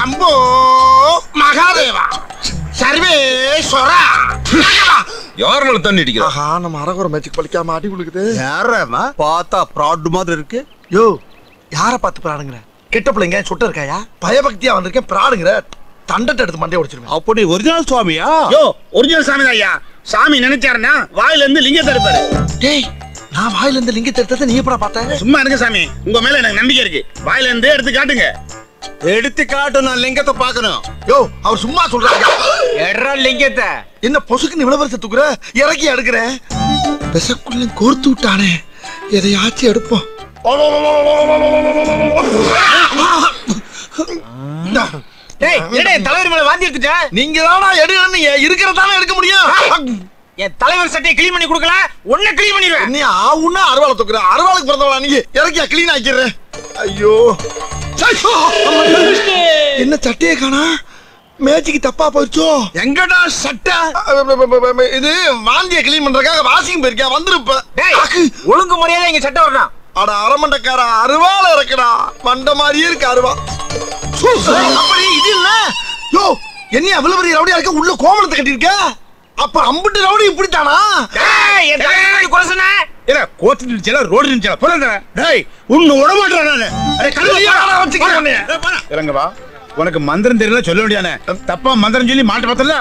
சம்போ மகாதேவா சர்வேஸ்வரா யாருனால தண்ணி அடிக்கிறா ஆஹா நம்ம அரகுற மேட்சுக்கு பழிக்காம அடி கொடுக்குது யாரம்மா பார்த்தா ப்ராட் மாதிரி இருக்கு யோ யார பார்த்து பிராடுங்கிற கெட்ட பிள்ளைங்க சுட்ட இருக்காயா பயபக்தியா வந்திருக்கேன் பிராடுங்கிற தண்டத்தை எடுத்து மண்டைய உடைச்சிருவேன் அப்போ நீ ஒரிஜினல் சுவாமியா யோ ஒரிஜினல் சாமி தான் ஐயா சாமி நினைச்சாருன்னா வாயில இருந்து லிங்கத்தை எடுப்பாரு டேய் நான் வாயில இருந்து லிங்கத்தை எடுத்ததை நீ எப்படா பார்த்த சும்மா இருங்க சாமி உங்க மேல எனக்கு நம்பிக்கை இருக்கு வாயில இருந்து எடுத்து காட்டுங்க எடுத்து காட்டு நான் லிங்கத்தை பார்க்கணும் யோ அவர் சும்மா சொல்றாங்க எட்ரா லிங்கத்தை என்ன பொசுக்குன்னு இவ்வளவு வருஷம் தூக்குற இறக்கி எடுக்கிறேன் விசக்குள்ள கோர்த்து விட்டானே எதையாச்சும் எடுப்போம் இந்தா. டேய் என்னடா என் தலைவர் மேல வாந்தி எடுத்துட்ட நீங்க தானா எடுக்கணும் இருக்கிறதானே எடுக்க முடியும் என் தலைவர் சட்டையை க்ளீன் பண்ணி கொடுக்கல உன்னை க்ளீன் பண்ணிடுவேன் நீ ஆவுன்னா அருவாளை தூக்குற அருவாளுக்கு பிறந்தவளா நீ இறக்கியா கிளீன் ஆக்கிடுறேன் ஐயோ ஐயோ! என்ன சட்டையே காணா மேட்சுக்கு தப்பா போயிடுச்சோ எங்கடா சட்டை இது வாந்திய கிளீன் பண்றதுக்காக வாஷிங் போயிருக்கேன் வந்துருப்ப டேய் ஒழுங்கு மரியாதை இங்க சட்டை வரணும் அட அரமண்டக்கார அருவால இறக்குடா மண்ட மாதிரியே இருக்கு அருவா அப்படி இது இல்ல யோ என்ன அவ்வளவு பெரிய ரவுடியா இருக்க உள்ள கோமணத்தை கட்டியிருக்க அப்ப அம்புட்டு ரவுடி இப்படித்தானா டேய் என் தலைவர் மேல குறை சொன்ன இல்ல கோத்து நினைச்சல ரோடு நினைச்சல புரியுது டேய் உன்னை விட மாட்டேன் நானு அரே கையால வச்சுக்கிறேன் உன்னைய. இறங்க வா உனக்கு மந்திரம் தெரியல சொல்ல முடியானே தப்பா மந்திரம் சொல்லி மாட்ட பார்த்தல